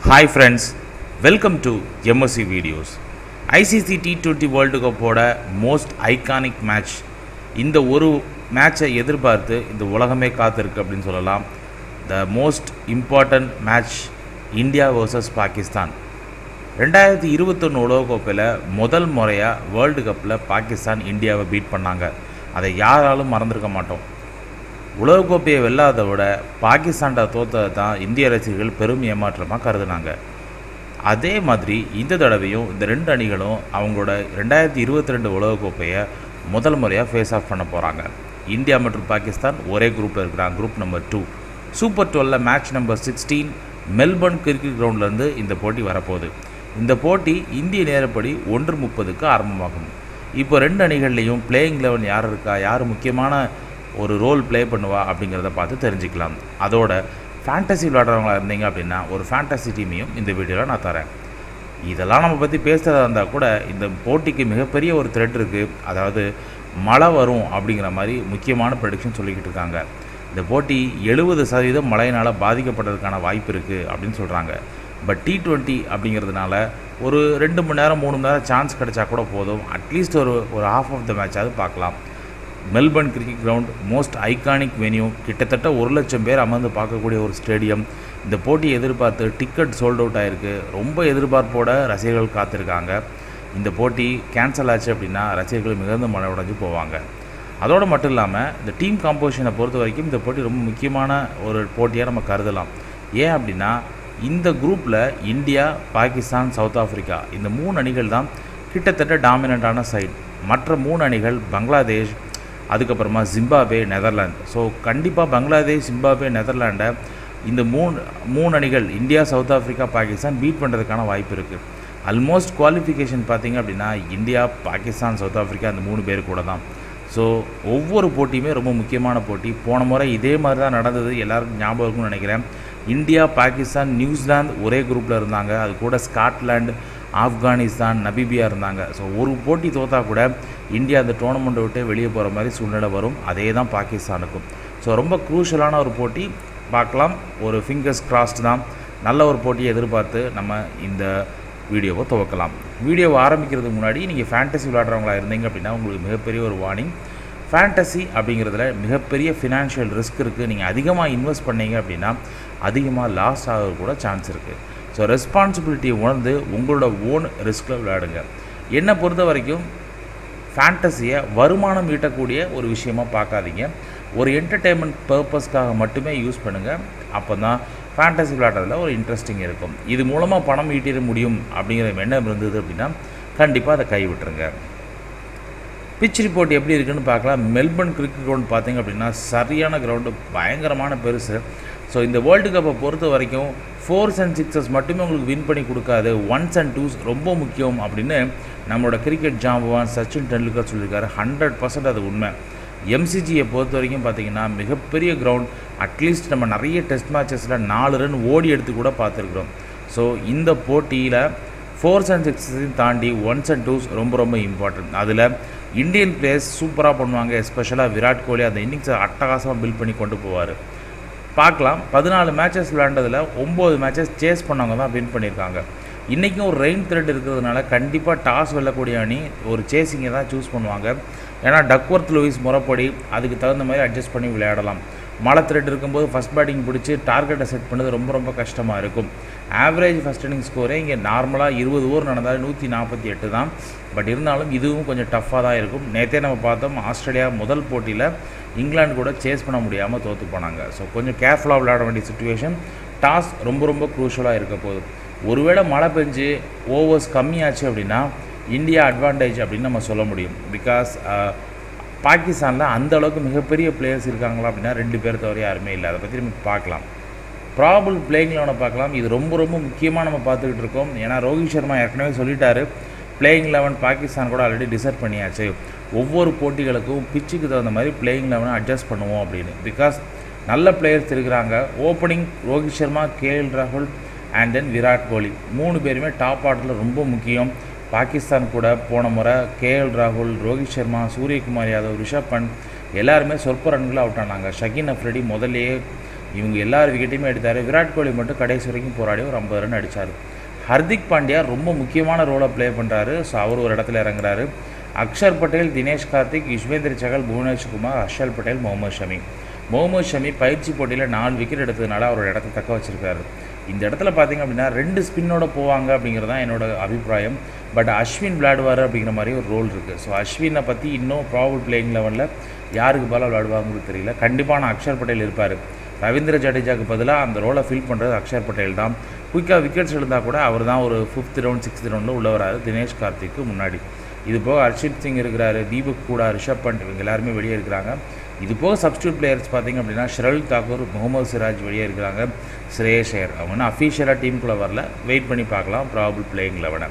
hi friends welcome to MSC videos ICC T twenty world கப்போட most iconic match இந்த ஒரு மேட்சை எதிர்பார்த்து இந்த உலகமே காத்திருக்கு அப்படின்னு சொல்லலாம் the most important match India vs Pakistan ரெண்டாயிரத்தி இருபத்தொன்று உலகக்கோப்பையில் முதல் முறையாக வேர்ல்டு கப்பில் பாகிஸ்தான் இந்தியாவை பீட் பண்ணாங்க அதை யாராலும் மறந்துருக்க மாட்டோம் உலகக்கோப்பையை வெல்லாத விட பாகிஸ்தான்ட தோத்ததை தான் இந்திய ரசிகர்கள் பெரும் ஏமாற்றமாக கருதுனாங்க அதே மாதிரி இந்த தடவையும் இந்த ரெண்டு அணிகளும் அவங்களோட ரெண்டாயிரத்தி இருபத்தி ரெண்டு உலகக்கோப்பையை முதல் முறையாக ஃபேஸ் ஆஃப் பண்ண போகிறாங்க இந்தியா மற்றும் பாகிஸ்தான் ஒரே குரூப்பில் இருக்கிறாங்க குரூப் நம்பர் டூ சூப்பர் டுவெலில் match number sixteen Melbourne cricket கிரவுண்ட்லேருந்து இந்த போட்டி வரப்போகுது இந்த போட்டி இந்திய நேரப்படி ஒன்று முப்பதுக்கு ஆரம்பமாகும் இப்போ ரெண்டு அணிகள்லேயும் பிளேயிங் லெவன் யார் இருக்கா யார் முக்கியமான ஒரு ரோல் ப்ளே பண்ணுவா அப்படிங்கிறத பார்த்து தெரிஞ்சுக்கலாம் அதோட ஃபேண்டசி விளையாடுறவங்களா இருந்தீங்க அப்படின்னா ஒரு ஃபேண்டசி டீமையும் இந்த வீடியோவில் நான் தரேன் இதெல்லாம் நம்ம பற்றி பேசுகிறதா இருந்தால் கூட இந்த போட்டிக்கு மிகப்பெரிய ஒரு த்ரெட் இருக்குது அதாவது மழை வரும் அப்படிங்கிற மாதிரி முக்கியமான ப்ரெடிக்ஷன் சொல்லிக்கிட்டு இருக்காங்க இந்த போட்டி எழுபது சதவீதம் மழையினால் பாதிக்கப்படுறதுக்கான வாய்ப்பு இருக்குது அப்படின்னு சொல்கிறாங்க பட் டி டுவெண்ட்டி அப்படிங்கிறதுனால ஒரு ரெண்டு மணி நேரம் மூணு மணி நேரம் சான்ஸ் கிடைச்சா கூட போதும் அட்லீஸ்ட் ஒரு ஒரு ஹாஃப் ஆஃப் த மேட்சாவது பார்க்கலாம் Melbourne cricket ground most iconic venue கிட்டத்தட்ட ஒரு லட்சம் பேர் அமர்ந்து பார்க்கக்கூடிய ஒரு ஸ்டேடியம் இந்த போட்டியை எதிர்பார்த்து டிக்கெட் சோல்ட் அவுட் ஆகிருக்கு ரொம்ப எதிர்பார்ப்போட ரசிகர்கள் காத்திருக்காங்க இந்த போட்டி கேன்சல் ஆச்சு அப்படின்னா ரசிகர்கள் மிகுந்த மன உடைஞ்சு போவாங்க அதோடு மட்டும் இல்லாமல் இந்த டீம் காம்போசிஷனை பொறுத்த வரைக்கும் இந்த போட்டி ரொம்ப முக்கியமான ஒரு போட்டியாக நம்ம கருதலாம் ஏன் அப்படின்னா இந்த குரூப்பில் இந்தியா பாகிஸ்தான் சவுத் ஆஃப்ரிக்கா இந்த மூணு அணிகள் தான் கிட்டத்தட்ட டாமினண்ட்டான சைட் மற்ற மூணு அணிகள் பங்களாதேஷ் அதுக்கப்புறமா ஜிம்பாபே நெதர்லாந்து ஸோ கண்டிப்பாக பங்களாதேஷ் ஜிம்பாபே நெதர்லாண்டை இந்த மூணு மூணு அணிகள் India South Africa Pakistan beat பண்ணுறதுக்கான வாய்ப்பு இருக்குது ஆல்மோஸ்ட் குவாலிஃபிகேஷன் பார்த்தீங்க அப்படின்னா இந்தியா பாகிஸ்தான் சவுத் ஆஃப்ரிக்கா அந்த மூணு பேர் கூட தான் ஸோ ஒவ்வொரு போட்டியுமே ரொம்ப முக்கியமான போட்டி போன முறை இதே மாதிரி தான் நடந்தது எல்லாருக்கும் ஞாபகம் இருக்கும்னு நினைக்கிறேன் இந்தியா பாகிஸ்தான் நியூசிலாந்து ஒரே குரூப்பில் இருந்தாங்க அது கூட ஸ்காட்லாண்டு ஆப்கானிஸ்தான் நபிபியா இருந்தாங்க ஸோ ஒரு போட்டி தோத்தா கூட இந்தியா அந்த டோர்னமெண்ட்டை விட்டு வெளியே போகிற மாதிரி சூழ்நிலை வரும் அதே தான் பாகிஸ்தானுக்கும் ஸோ ரொம்ப க்ரூஷலான ஒரு போட்டி பார்க்கலாம் ஒரு ஃபிங்கர்ஸ் கிராஸ்ட் தான் நல்ல ஒரு போட்டியை எதிர்பார்த்து நம்ம இந்த வீடியோவை துவக்கலாம் வீடியோவை ஆரம்பிக்கிறதுக்கு முன்னாடி நீங்கள் ஃபேண்டசி விளையாடுறவங்களா இருந்தீங்க அப்படின்னா உங்களுக்கு மிகப்பெரிய ஒரு வார்னிங் ஃபேண்டசி அப்படிங்கிறதுல மிகப்பெரிய ஃபினான்ஷியல் ரிஸ்க் இருக்குது நீங்கள் அதிகமாக இன்வெஸ்ட் பண்ணீங்க அப்படின்னா அதிகமாக லாஸ் ஆக கூட சான்ஸ் இருக்குது ஸோ ரெஸ்பான்சிபிலிட்டியை உணர்ந்து உங்களோட ஓன் ரிஸ்கில் விளையாடுங்க என்னை பொறுத்த வரைக்கும் ஃபேண்டசியை வருமானம் ஈட்டக்கூடிய ஒரு விஷயமா பார்க்காதீங்க ஒரு என்டர்டெயின்மெண்ட் பர்பஸ்க்காக மட்டுமே யூஸ் பண்ணுங்கள் அப்போ தான் ஃபேண்டசி விளையாடுறதுல ஒரு இன்ட்ரெஸ்டிங் இருக்கும் இது மூலமாக பணம் ஈட்டிட முடியும் அப்படிங்கிற எண்ணம் இருந்தது அப்படின்னா கண்டிப்பாக அதை கைவிட்டுருங்க பிச் ரிப்போர்ட் எப்படி இருக்குன்னு பார்க்கலாம் மெல்பர்ன் கிரிக்கெட் கிரவுண்ட் பார்த்தீங்க அப்படின்னா சரியான கிரவுண்டு பயங்கரமான பெருசு ஸோ இந்த வேர்ல்டு கப்பை பொறுத்த வரைக்கும் ஃபோர்ஸ் அண்ட் சிக்ஸஸ் மட்டுமே உங்களுக்கு வின் பண்ணி கொடுக்காது ஒன்ஸ் அண்ட் டூஸ் ரொம்ப முக்கியம் அப்படின்னு நம்மளோட கிரிக்கெட் ஜாம்பவான் சச்சின் டெண்டுல்கர் சொல்லியிருக்காரு ஹண்ட்ரட் பர்சன்ட் அது உண்மை எம்சிஜியை பொறுத்த வரைக்கும் பார்த்தீங்கன்னா மிகப்பெரிய கிரவுண்ட் அட்லீஸ்ட் நம்ம நிறைய டெஸ்ட் மேட்சஸில் நாலு ரன் ஓடி எடுத்து கூட பார்த்துருக்குறோம் ஸோ இந்த போட்டியில் ஃபோர்ஸ் அண்ட் சிக்ஸையும் தாண்டி ஒன்ஸ் அண்ட் டூஸ் ரொம்ப ரொம்ப இம்பார்ட்டன்ட் அதில் இந்தியன் பிளேயர்ஸ் சூப்பராக பண்ணுவாங்க எஸ்பெஷலாக விராட் கோலி அந்த இன்னிங்ஸை அட்டகாசமாக பில்ட் பண்ணி கொண்டு போவார் பார்க்கலாம் பதினாலு மேட்சஸ் விளையாண்டதில் ஒம்பது மேட்சஸ் சேஸ் பண்ணவங்க தான் வின் பண்ணியிருக்காங்க இன்றைக்கும் ஒரு ரெயின் த்ரெட் இருக்கிறதுனால கண்டிப்பாக டாஸ் வெல்லக்கூடிய அணி ஒரு சேசிங்கை தான் சூஸ் பண்ணுவாங்க ஏன்னா டக்வர்த் லூயிஸ் முறைப்படி அதுக்கு தகுந்த மாதிரி அட்ஜஸ்ட் பண்ணி விளையாடலாம் மழை த்ரெட் இருக்கும்போது ஃபஸ்ட் பேட்டிங் பிடிச்சி டார்கெட்டை செட் பண்ணது ரொம்ப ரொம்ப கஷ்டமாக இருக்கும் ஆவரேஜ் ஃபஸ்ட் இன்னிங் ஸ்கோரே இங்கே நார்மலாக இருபது ஓவர் நடந்தால் நூற்றி நாற்பத்தி எட்டு தான் பட் இருந்தாலும் இதுவும் கொஞ்சம் டஃப்பாக தான் இருக்கும் நேற்றே நம்ம பார்த்தோம் ஆஸ்திரேலியா முதல் போட்டியில் இங்கிலாந்து கூட சேஸ் பண்ண முடியாமல் தோற்று போனாங்க ஸோ கொஞ்சம் கேர்ஃபுல்லாக விளையாட வேண்டிய சுச்சுவேஷன் டாஸ் ரொம்ப ரொம்ப க்ரூஷலாக இருக்க போகுது ஒருவேளை மழை பெஞ்சு ஓவர்ஸ் கம்மியாச்சு அப்படின்னா இந்தியா அட்வான்டேஜ் அப்படின்னு நம்ம சொல்ல முடியும் பிகாஸ் பாகிஸ்தானில் அந்த அளவுக்கு மிகப்பெரிய பிளேயர்ஸ் இருக்காங்களா அப்படின்னா ரெண்டு பேர் தவிர யாருமே இல்லை அதை பற்றி நம்ம பார்க்கலாம் ப்ராபல் பிளேயிங் லெவனை பார்க்கலாம் இது ரொம்ப ரொம்ப முக்கியமாக நம்ம பார்த்துக்கிட்டு இருக்கோம் ஏன்னா ரோஹித் சர்மா ஏற்கனவே சொல்லிட்டாரு பிளேயிங் லெவன் பாகிஸ்தான் கூட ஆல்ரெடி டிசைட் பண்ணியாச்சு ஒவ்வொரு போட்டிகளுக்கும் பிச்சுக்கு தகுந்த மாதிரி பிளேயிங் லெவனை அட்ஜஸ்ட் பண்ணுவோம் அப்படின்னு பிகாஸ் நல்ல பிளேயர்ஸ் இருக்கிறாங்க ஓப்பனிங் ரோஹித் சர்மா கேஎல் ராகுல் அண்ட் தென் விராட் கோலி மூணு பேருமே டாப் ஆர்டரில் ரொம்ப முக்கியம் பாகிஸ்தான் கூட போன முறை கேஎல் ராகுல் ரோஹித் சர்மா சூரியகுமார் யாதவ் ரிஷப் பண்ட் எல்லாருமே சொற்ப ரன்கள் அவுட் ஆனாங்க ஷகின் அஃப்ரெடி முதல்லையே இவங்க எல்லார் விக்கெட்டையுமே எடுத்தார் விராட் கோலி மட்டும் கடைசி வரைக்கும் போராடி ஒரு ஐம்பது ரன் அடித்தார் ஹர்திக் பாண்டியா ரொம்ப முக்கியமான ரோலை ப்ளே பண்ணுறாரு ஸோ அவர் ஒரு இடத்துல இறங்குறாரு அக்ஷர் பட்டேல் தினேஷ் கார்த்திக் யுஸ்வேந்திர சகல் புவனேஷ் குமார் ஹர்ஷல் பட்டேல் முகமது ஷமி முகமது ஷமி பயிற்சி போட்டியில் நாலு விக்கெட் எடுத்ததுனால அவரோட இடத்த தக்க வச்சிருக்காரு இந்த இடத்துல பார்த்தீங்க அப்படின்னா ரெண்டு ஸ்பின்னோட போவாங்க அப்படிங்கிறது தான் என்னோட அபிப்பிராயம் பட் அஸ்வின் விளையாடுவார் அப்படிங்கிற மாதிரி ஒரு ரோல் இருக்குது ஸோ அஸ்வினை பற்றி இன்னும் ப்ராபல் பிளேயிங் லெவலில் யாருக்கு பதிலாக விளையாடுவாங்கிறது தெரியல கண்டிப்பாக நான் அக்ஷர் பட்டேல் இருப்பார் ரவீந்திர ஜடேஜாக்கு பதிலாக அந்த ரோலை ஃபில் பண்ணுறது அக்ஷர் பட்டேல் தான் குயிக்காக விக்கெட்ஸ் இருந்தால் கூட அவர் தான் ஒரு ஃபிஃப்த் ரவுண்ட் சிக்ஸ்த் ரவுண்டில் உள்ள வராரு தினேஷ் கார்த்திக்கு முன்னாடி இது போக ஹர்ஷித் சிங் இருக்கிறாரு தீபக் கூட ரிஷப் பண்ட் இவங்க எல்லாருமே வெளியே இருக்கிறாங்க இது போக சப்ஸ்டியூட் பிளேயர்ஸ் பார்த்தீங்க அப்படின்னா ஷரல் தாக்கூர் முகமது சிராஜ் வெளியே இருக்கிறாங்க ஸ்ரேயஸ் ஐயர் அவங்க இன்னும் அஃபீஷியலாக டீமுக்குள்ளே வரல வெயிட் பண்ணி பார்க்கலாம் ப்ராபல் பிளேயிங் லெவனை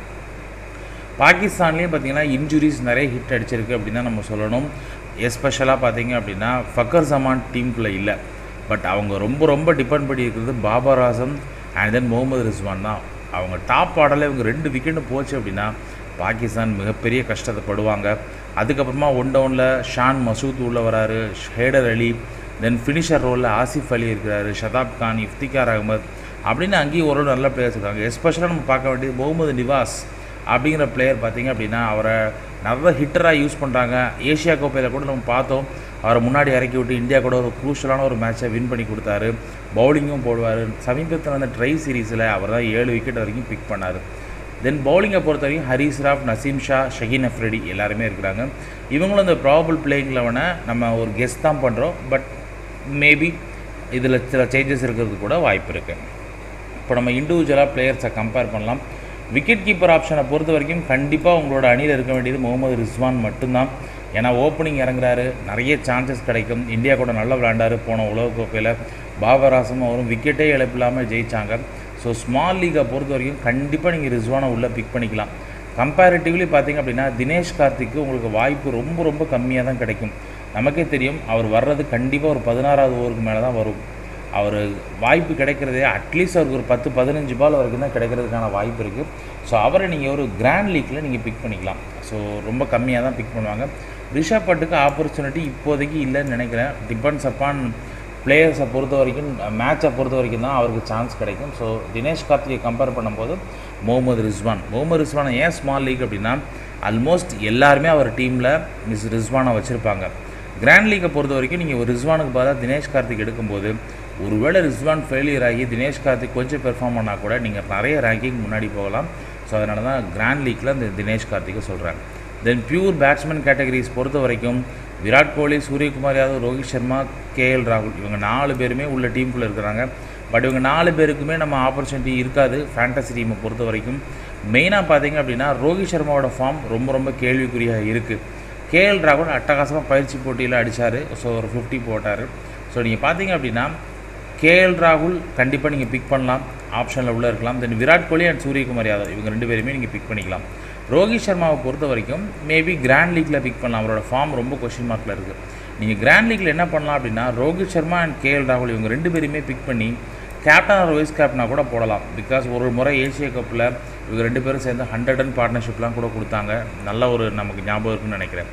பாகிஸ்தான்லேயும் பார்த்தீங்கன்னா இன்ஜுரிஸ் நிறைய ஹிட் அடிச்சிருக்கு அப்படின்னு தான் நம்ம சொல்லணும் எஸ்பெஷலாக பார்த்தீங்க அப்படின்னா ஃபக்கர் ஜமான் டீமுக்குள்ளே இல்லை பட் அவங்க ரொம்ப ரொம்ப டிபெண்ட் பண்ணி இருக்கிறது பாபர் ஆசம் அண்ட் தென் முகமது ரிஸ்வான் தான் அவங்க டாப் ஆர்டரில் இவங்க ரெண்டு விக்கெட்டு போச்சு அப்படின்னா பாகிஸ்தான் மிகப்பெரிய கஷ்டத்தை படுவாங்க அதுக்கப்புறமா ஒன் டவுனில் ஷான் மசூத் உள்ளே வராரு ஹேடர் அலி தென் ஃபினிஷர் ரோலில் ஆசிஃப் அலி இருக்கிறாரு ஷதாப் கான் இஃப்திகார் அகமத் அப்படின்னு அங்கேயும் ஒரு நல்ல பிளேயர்ஸ் இருக்காங்க எஸ்பெஷலாக நம்ம பார்க்க வேண்டியது முகமது நிவாஸ் அப்படிங்கிற பிளேயர் பார்த்தீங்க அப்படின்னா அவரை நல்ல ஹிட்டராக யூஸ் பண்ணுறாங்க ஏஷியா கோப்பையில் கூட நம்ம பார்த்தோம் அவரை முன்னாடி இறக்கி விட்டு இந்தியா கூட ஒரு குரூஷலான ஒரு மேட்சை வின் பண்ணி கொடுத்தாரு பவுலிங்கும் போடுவார் சமீபத்தில் அந்த ட்ரை சீரீஸில் அவர் தான் ஏழு விக்கெட் வரைக்கும் பிக் பண்ணார் தென் பவுலிங்கை பொறுத்த வரைக்கும் ஹரீஸ் ராஃப் நசீம் ஷா ஷஹீன் அஃப்ரெடி எல்லாருமே இருக்கிறாங்க இவங்களும் இந்த ப்ராபல் பிளேயிங் லெவனை நம்ம ஒரு கெஸ்ட் தான் பண்ணுறோம் பட் மேபி இதில் சில சேஞ்சஸ் இருக்கிறதுக்கு கூட வாய்ப்பு இருக்குது இப்போ நம்ம இண்டிவிஜுவலாக பிளேயர்ஸை கம்பேர் பண்ணலாம் விக்கெட் கீப்பர் ஆப்ஷனை பொறுத்த வரைக்கும் கண்டிப்பாக உங்களோட அணியில் இருக்க வேண்டியது முகமது ரிஸ்வான் மட்டும்தான் ஏன்னா ஓப்பனிங் இறங்குறாரு நிறைய சான்சஸ் கிடைக்கும் இந்தியா கூட நல்லா விளையாண்டாரு போன உலகக்கோப்பையில் பாபர் ஆசம் அவரும் விக்கெட்டே இழப்பில்லாமல் ஜெயித்தாங்க ஸோ ஸ்மால் லீகை பொறுத்த வரைக்கும் கண்டிப்பாக நீங்கள் ரிஸ்வானை உள்ளே பிக் பண்ணிக்கலாம் கம்பேரிட்டிவ்லி பார்த்தீங்க அப்படின்னா தினேஷ் கார்த்திக்கு உங்களுக்கு வாய்ப்பு ரொம்ப ரொம்ப கம்மியாக தான் கிடைக்கும் நமக்கே தெரியும் அவர் வர்றது கண்டிப்பாக ஒரு பதினாறாவது ஓவருக்கு மேலே தான் வரும் அவர் வாய்ப்பு கிடைக்கிறதே அட்லீஸ்ட் அவருக்கு ஒரு பத்து பதினஞ்சு பால் வரைக்கும் தான் கிடைக்கிறதுக்கான வாய்ப்பு இருக்குது ஸோ அவரை நீங்கள் ஒரு கிராண்ட் லீக்கில் நீங்கள் பிக் பண்ணிக்கலாம் ஸோ ரொம்ப கம்மியாக தான் பிக் பண்ணுவாங்க ரிஷப் பட்டுக்கு ஆப்பர்ச்சுனிட்டி இப்போதைக்கு இல்லைன்னு நினைக்கிறேன் டிபெண்ட்ஸ் அப்பான் பிளேயர்ஸை பொறுத்த வரைக்கும் மேட்சை பொறுத்த வரைக்கும் தான் அவருக்கு சான்ஸ் கிடைக்கும் ஸோ தினேஷ் கார்த்திகை கம்பேர் பண்ணும்போது முகமது ரிஸ்வான் முகமது ரிஸ்வானை ஏன் ஸ்மால் லீக் அப்படின்னா ஆல்மோஸ்ட் எல்லாருமே அவர் டீமில் மிஸ் ரிஸ்வானை வச்சுருப்பாங்க கிராண்ட் லீக்கை பொறுத்த வரைக்கும் நீங்கள் ஒரு ரிஸ்வானுக்கு பதிலாக தினேஷ் கார்த்திக் எடுக்கும்போது ஒருவேளை ரிஸ்வான் ஃபெயிலியர் ஆகி தினேஷ் கார்த்திக் கொஞ்சம் பெர்ஃபார்ம் பண்ணால் கூட நீங்கள் நிறைய ரேங்கிங் முன்னாடி போகலாம் ஸோ அதனால தான் கிராண்ட் லீக்கில் இந்த தினேஷ் கார்த்திகை சொல்கிறேன் தென் பியூர் பேட்ஸ்மேன் கேட்டகரிஸ் பொறுத்த வரைக்கும் விராட் கோலி சூரியகுமார் யாதவ் ரோஹித் சர்மா கேஎல் ராகுல் இவங்க நாலு பேருமே உள்ள டீமுக்குள்ளே இருக்கிறாங்க பட் இவங்க நாலு பேருக்குமே நம்ம ஆப்பர்ச்சுனிட்டி இருக்காது ஃபேண்டசி டீமை பொறுத்த வரைக்கும் மெயினாக பார்த்தீங்க அப்படின்னா ரோஹித் சர்மாவோட ஃபார்ம் ரொம்ப ரொம்ப கேள்விக்குறியாக இருக்குது கேஎல் ராகுல் அட்டகாசமாக பயிற்சி போட்டியில் அடித்தார் ஸோ ஒரு ஃபிஃப்டி போட்டார் ஸோ நீங்கள் பார்த்தீங்க அப்படின்னா கேஎல் ராகுல் கண்டிப்பாக நீங்கள் பிக் பண்ணலாம் ஆப்ஷனில் உள்ளே இருக்கலாம் தென் விராட் கோலி அண்ட் சூரியகுமார் யாதவ் இவங்க ரெண்டு பேருமே நீங்கள் பிக் பண்ணிக்கலாம் ரோஹித் சர்மாவை பொறுத்த வரைக்கும் மேபி கிராண்ட் லீக்கில் பிக் பண்ணலாம் அவரோட ஃபார்ம் ரொம்ப கொஷின் மார்க்கில் இருக்குது நீங்கள் கிராண்ட் லீக்கில் என்ன பண்ணலாம் அப்படின்னா ரோஹித் சர்மா அண்ட் கேஎல் ராகுல் இவங்க ரெண்டு பேருமே பிக் பண்ணி கேப்டன் ஆர் வைஸ் கேப்டனாக கூட போடலாம் பிகாஸ் ஒரு முறை ஏசிய கப்பில் இவங்க ரெண்டு பேரும் சேர்ந்து ஹண்ட்ரட் அண்ட் பார்ட்னர்ஷிப்லாம் கூட கொடுத்தாங்க நல்ல ஒரு நமக்கு ஞாபகம் இருக்குன்னு நினைக்கிறேன்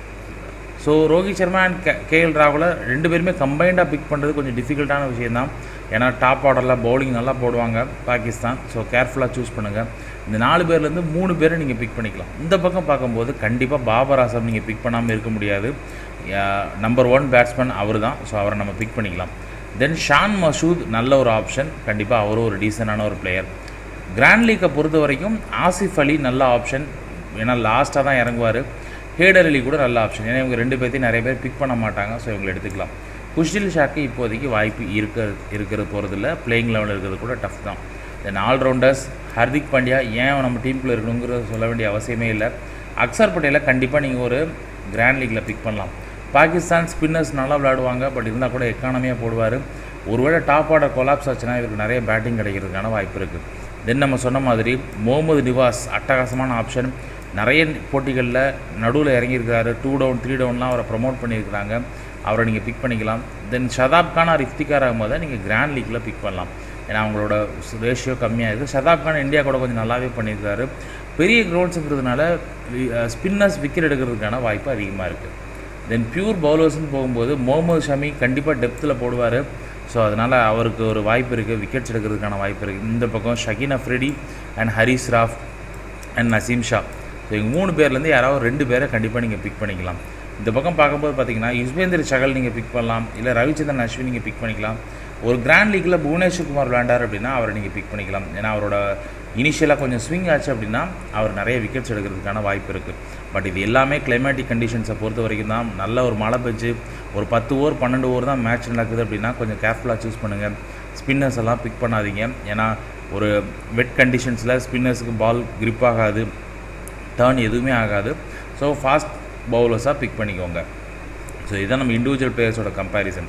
so Rohit Sharma and K KL ராகுலை ரெண்டு பேருமே கம்பைண்டாக பிக் பண்ணுறது கொஞ்சம் டிஃபிகல்ட்டான விஷயம் தான் ஏன்னா டாப் ஆர்டரில் பவுலிங் நல்லா போடுவாங்க பாகிஸ்தான் ஸோ கேர்ஃபுல்லாக சூஸ் பண்ணுங்கள் இந்த நாலு பேர்லேருந்து மூணு பேரை நீங்கள் பிக் பண்ணிக்கலாம் இந்த பக்கம் பார்க்கும்போது கண்டிப்பாக பாபர் ஆசம் நீங்கள் பிக் பண்ணாமல் இருக்க முடியாது நம்பர் ஒன் பேட்ஸ்மேன் அவர் தான் ஸோ அவரை நம்ம பிக் பண்ணிக்கலாம் தென் ஷான் மசூத் நல்ல ஒரு ஆப்ஷன் கண்டிப்பாக அவரும் ஒரு டீசெண்டான ஒரு பிளேயர் கிராண்ட் லீக்கை பொறுத்த வரைக்கும் ஆசிஃப் அலி நல்ல ஆப்ஷன் ஏன்னா லாஸ்ட்டாக தான் இறங்குவார் ஹேடர் அலி கூட நல்ல ஆப்ஷன் ஏன்னா இவங்க ரெண்டு பேர்த்தையும் நிறைய பேர் பிக் பண்ண மாட்டாங்க ஸோ இவங்களை எடுத்துக்கலாம் குஷ்டில் ஷாக்கு இப்போதைக்கு வாய்ப்பு இருக்க இருக்கிறது போகிறதில்ல பிளேயிங் லெவலில் இருக்கிறது கூட டஃப் தான் தென் ஆல்ரவுண்டர்ஸ் ஹர்திக் பாண்டியா ஏன் நம்ம டீமுக்குள்ளே இருக்கணுங்கிறத சொல்ல வேண்டிய அவசியமே இல்லை அக்சர் பட்டேலை கண்டிப்பாக நீங்கள் ஒரு கிராண்ட் லீக்கில் பிக் பண்ணலாம் பாகிஸ்தான் ஸ்பின்னர்ஸ் நல்லா விளையாடுவாங்க பட் இருந்தால் கூட எக்கானமியாக போடுவார் ஒருவேளை டாப் ஆர்டர் கொலாப்ஸ் ஆச்சுன்னா இவருக்கு நிறைய பேட்டிங் கிடைக்கிறதுக்கான வாய்ப்பு இருக்குது தென் நம்ம சொன்ன மாதிரி முகமது நிவாஸ் அட்டகாசமான ஆப்ஷன் நிறைய போட்டிகளில் நடுவில் இறங்கியிருக்கிறாரு டூ டவுன் த்ரீ டவுன்லாம் அவரை ப்ரமோட் பண்ணியிருக்கிறாங்க அவரை நீங்கள் பிக் பண்ணிக்கலாம் தென் ஷதாப் கான் ஆர் இஃப்திகார் அகமதை நீங்கள் கிராண்ட் லீக்கில் பிக் பண்ணலாம் ஏன்னா அவங்களோட ரேஷியோ கம்மியாக இருக்குது ஷதாப் கான் இந்தியா கூட கொஞ்சம் நல்லாவே பண்ணியிருக்காரு பெரிய க்ரௌண்ட்ஸுங்கிறதுனால ஸ்பின்னர்ஸ் விக்கெட் எடுக்கிறதுக்கான வாய்ப்பு அதிகமாக இருக்குது தென் பியூர் பவுலர்ஸ்னு போகும்போது முகமது ஷமி கண்டிப்பாக டெப்த்தில் போடுவார் ஸோ அதனால் அவருக்கு ஒரு வாய்ப்பு இருக்குது விக்கெட்ஸ் எடுக்கிறதுக்கான வாய்ப்பு இருக்குது இந்த பக்கம் Shaheen Afridi and Haris Rauf and Naseem Shah so இவங்க மூணு பேர்லேருந்து யாராவது ரெண்டு பேரை கண்டிப்பாக நீங்கள் பிக் பண்ணிக்கலாம் இந்த பக்கம் பார்க்கும்போது பார்த்தீங்கன்னா யுஸ்வேந்தர் சகல் நீங்கள் பிக் பண்ணலாம் இல்லை ரவிச்சந்திரன் அஸ்வின் நீங்கள் பிக் பண்ணிக்கலாம் ஒரு கிராண்ட் லீக்கில் புவனேஸ்வர் குமார் விளையாண்டார் அப்படின்னா அவரை நீங்கள் பிக் பண்ணிக்கலாம் ஏன்னா அவரோட இனிஷியலாக கொஞ்சம் ஸ்விங் ஆச்சு அப்படின்னா அவர் நிறைய விக்கெட்ஸ் எடுக்கிறதுக்கான வாய்ப்பு இருக்குது பட் இது எல்லாமே கிளைமேட்டிக் கண்டிஷன்ஸை பொறுத்த வரைக்கும் தான் நல்ல ஒரு மழை பெஞ்சு ஒரு பத்து ஓவர் பன்னெண்டு ஓவர் தான் மேட்ச் நடக்குது அப்படின்னா கொஞ்சம் கேர்ஃபுல்லாக சூஸ் பண்ணுங்கள் ஸ்பின்னர்ஸ் எல்லாம் பிக் பண்ணாதீங்க ஏன்னா ஒரு வெட் கண்டிஷன்ஸில் ஸ்பின்னர்ஸுக்கு பால் grip ஆகாது டர்ன் எதுவுமே ஆகாது ஸோ ஃபாஸ்ட் பவுலர்ஸாக பிக் பண்ணிக்கோங்க ஸோ இதுதான் நம்ம இண்டிவிஜுவல் பிளேயர்ஸோட கம்பேரிசன்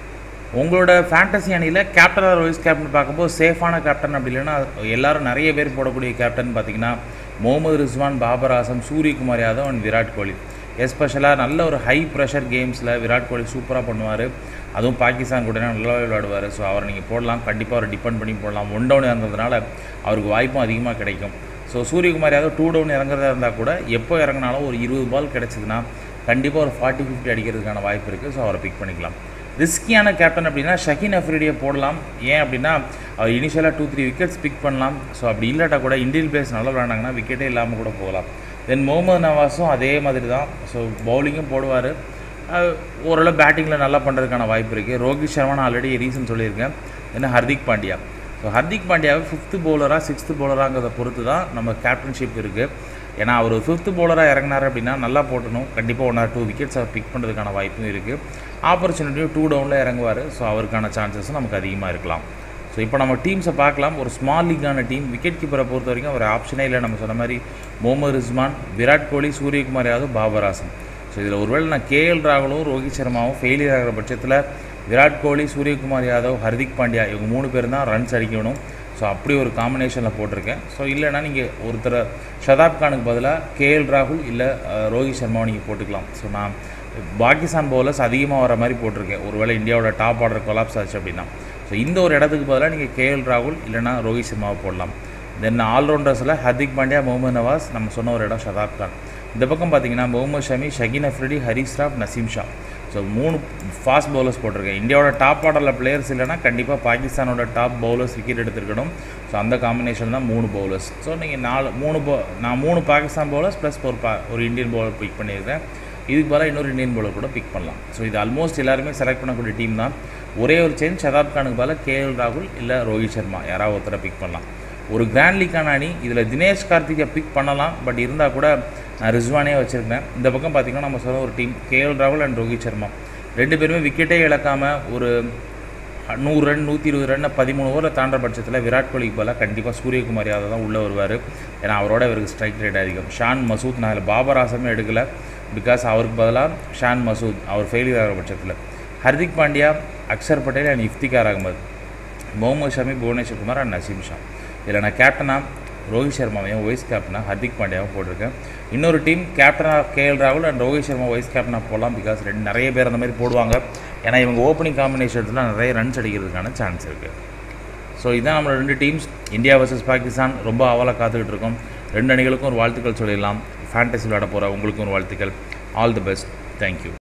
உங்களோட ஃபேண்டசி அணியில் கேப்டன் ஆர் வைஸ் கேப்டன் பார்க்கும்போது சேஃபான கேப்டன் அப்படி இல்லைன்னா எல்லாரும் நிறைய பேர் போடக்கூடிய கேப்டன் பார்த்தீங்கன்னா முகமது ரிஸ்வான் பாபர் ஆசம் சூரியகுமார் யாதவ் அண்ட் விராட் கோலி எஸ்பெஷலாக நல்ல ஒரு ஹை ப்ரெஷர் கேம்ஸில் விராட் கோலி சூப்பராக பண்ணுவார் அதுவும் பாகிஸ்தான் கூட நல்லா விளையாடுவார் ஸோ அவரை நீங்கள் போடலாம் கண்டிப்பாக அவரை டிபெண்ட் பண்ணி போடலாம் ஒன் டவுன் இறங்குறதுனால அவருக்கு வாய்ப்பும் அதிகமாக கிடைக்கும் so Suryakumar Yadav two down இறங்குறதா இருந்தால் கூட எப்போ இறங்கினாலும் ஒரு இருபது பால் கிடச்சிதுன்னா கண்டிப்பாக ஒரு ஃபார்ட்டி ஃபிஃப்டி அடிக்கிறதுக்கான வாய்ப்பு இருக்குது ஸோ அவரை பிக் பண்ணிக்கலாம் ரிஸ்கியான கேப்டன் அப்படின்னா ஷகின் அஃப்ரிடியை போடலாம் ஏன் அப்படின்னா அவர் இனிஷியலாக டூ த்ரீ விக்கெட்ஸ் பிக் பண்ணலாம் ஸோ அப்படி இல்லாட்டா கூட இந்தியன் பிளேயர்ஸ் நல்லா விளாண்டாங்கன்னா விக்கெட்டே இல்லாமல் கூட போகலாம் தென் முகமது நவாஸும் அதே மாதிரி தான் ஸோ பவுலிங்கும் போடுவார் ஓரளவு பேட்டிங்கில் நல்லா பண்ணுறதுக்கான வாய்ப்பு இருக்குது ரோஹித் சர்மா நான் ஆல்ரெடி ரீசன் சொல்லியிருக்கேன் தென் ஹர்திக் பாண்டியா ஸோ ஹர்திக் பாண்டியாவை ஃபிஃப்த்து பவுலராக சிக்ஸ்த்து பவுலராங்கிறத பொறுத்து தான் நம்ம கேப்டன்ஷிப் இருக்குது ஏன்னா அவர் ஃபிஃப்த்து பவுலராக இறங்கினார் அப்படின்னா நல்லா போட்டணும் கண்டிப்பாக ஒன் ஆர் டூ விக்கெட்ஸ் அவர் பிக் பண்ணுறதுக்கான வாய்ப்பும் இருக்குது ஆப்பர்ச்சுனிட்டியும் டூ டவுனில் இறங்குவார் ஸோ அவருக்கான சான்சஸும் நமக்கு அதிகமாக இருக்கலாம் ஸோ இப்போ நம்ம டீம்ஸை பார்க்கலாம் ஒரு ஸ்மால் லீக்கான டீம் விக்கெட் கீப்பரை பொறுத்த வரைக்கும் ஒரு ஆப்ஷனே இல்லை நம்ம சொன்ன மாதிரி முகமது ரிஸ்மான் விராட் கோலி சூரியகுமார் யாதவ் பாபர் ஆசம் ஸோ இதில் ஒருவேளை நான் கேஎல் ராகுலும் ரோஹித் சர்மாவும் ஃபெயிலியர் ஆகிற பட்சத்தில் விராட் கோலி சூரியகுமார் யாதவ் ஹர்திக் பாண்டியா இவங்க மூணு பேர் தான் ரன்ஸ் அடிக்கணும் ஸோ அப்படி ஒரு காம்பினேஷனில் போட்டிருக்கேன் ஸோ இல்லைனா நீங்கள் ஒருத்தர் ஷதாப் கானுக்கு பதிலாக கேஎல் ராகுல் இல்லை அஹ், ரோஹித் சர்மாவை நீங்கள் போட்டுக்கலாம் ஸோ நான் பாகிஸ்தான் பவுலர்ஸ் அதிகமாக வர மாதிரி போட்டிருக்கேன் ஒருவேளை இந்தியாவோட டாப் ஆர்டர் கொலாப்ஸ் ஆச்சு அப்படின்னா ஸோ இந்த ஒரு இடத்துக்கு பதிலாக நீங்கள் கேஎல் ராகுல் இல்லைனா ரோஹித் சர்மாவை போடலாம் தென் ஆல்ரவுண்டர்ஸில் ஹர்திக் பாண்டியா முகமது நவாஸ் நம்ம சொன்ன ஒரு இடம் ஷதாப் கான் இந்த பக்கம் பார்த்தீங்கன்னா முகமது ஷமி ஷகின் அஃப்ரிடி ஹரிஸ் ராஃப் நசீம் ஷா ஸோ மூணு ஃபாஸ்ட் பவுலர்ஸ் போட்டிருக்கேன் இந்தியாவோட டாப் ஆர்டரில் பிளேயர்ஸ் இல்லைன்னா கண்டிப்பாக பாகிஸ்தானோட டாப் பவுலர்ஸ் விக்கெட் எடுத்திருக்கணும் ஸோ அந்த காம்பினேஷன் தான் மூணு பவுலர்ஸ் ஸோ நீங்கள் நாலு மூணு போ நான் மூணு பாகிஸ்தான் பவுலர்ஸ் ப்ளஸ் ஒரு பா ஒரு இந்தியன் பவுலர் பிக் பண்ணியிருக்கேன் இதுக்கு பதிலாக இன்னொரு இந்தியன் பவுலர் கூட பிக் பண்ணலாம் ஸோ இது ஆல்மோஸ்ட் எல்லாருமே செலக்ட் பண்ணக்கூடிய டீம் தான் ஒரே ஒரு சேஞ்ச் ஷதாப் கானுக்கு பதிலாக கேஎல் ராகுல் இல்லை ரோஹித் சர்மா யாராவது ஒருத்தரை பிக் பண்ணலாம் ஒரு கிராண்ட் லீக்கான அணி இதில் தினேஷ் கார்த்திகை பிக் பண்ணலாம் பட் இருந்தால் கூட நான் ரிஸ்வானே வச்சுருந்தேன் இந்த பக்கம் பார்த்திங்கன்னா நம்ம சொன்ன ஒரு டீம் கேஎல் ராகுல் அண்ட் ரோஹித் சர்மா ரெண்டு பேருமே விக்கெட்டே இழக்காமல் ஒரு நூறு ரன் நூற்றி இருபது ரன் பதிமூணு ஓவரில் தாண்ட பட்சத்தில் விராட் கோலிக்கு பதிலாக கண்டிப்பாக சூரியகுமார் யாதவ் தான் உள்ளே வருவார் ஏன்னா அவரோட இவருக்கு ஸ்ட்ரைக் ரேட் அதிகம் ஷான் மசூத் நான் இதில் பாபர் ஆசமே எடுக்கலை பிகாஸ் அவருக்கு பதிலாக ஷான் மசூத் அவர் ஃபெயிலியர் ஆகிற பட்சத்தில் ஹர்திக் பாண்டியா அக்ஷர் பட்டேல் அண்ட் இஃப்திகார் அகமது முகமது ஷமி புவனேஸ்வர் குமார் அண்ட் நசீம் ஷா இதில் நான் கேப்டனாக ரோஹித் சர்மாவையும் வைஸ் கேப்டனாக ஹர்திக் பாண்டியாவும் போட்டிருக்கேன் இன்னொரு டீம் கேப்டனாக கேஎல் ராகுல் அண்ட் ரோஹித் சர்மா வைஸ் கேப்டனாக போடலாம் பிகாஸ் ரெண்டு நிறைய பேர் அந்த மாதிரி போடுவாங்க ஏன்னா இவங்க ஓப்பனிங் காம்பினேஷன்ஸில் நிறைய ரன்ஸ் அடிக்கிறதுக்கான சான்ஸ் இருக்குது ஸோ இதான் நம்மளோட ரெண்டு டீம்ஸ் இந்தியா வர்சஸ் பாகிஸ்தான் ரொம்ப அவலாக காத்துக்கிட்டு இருக்கோம் ரெண்டு அணிகளுக்கும் ஒரு வாழ்த்துக்கள் சொல்லிடலாம் ஃபேண்டசி விளையாட போகிற உங்களுக்கும் ஒரு வாழ்த்துக்கள் ஆல் தி பெஸ்ட் தேங்க்யூ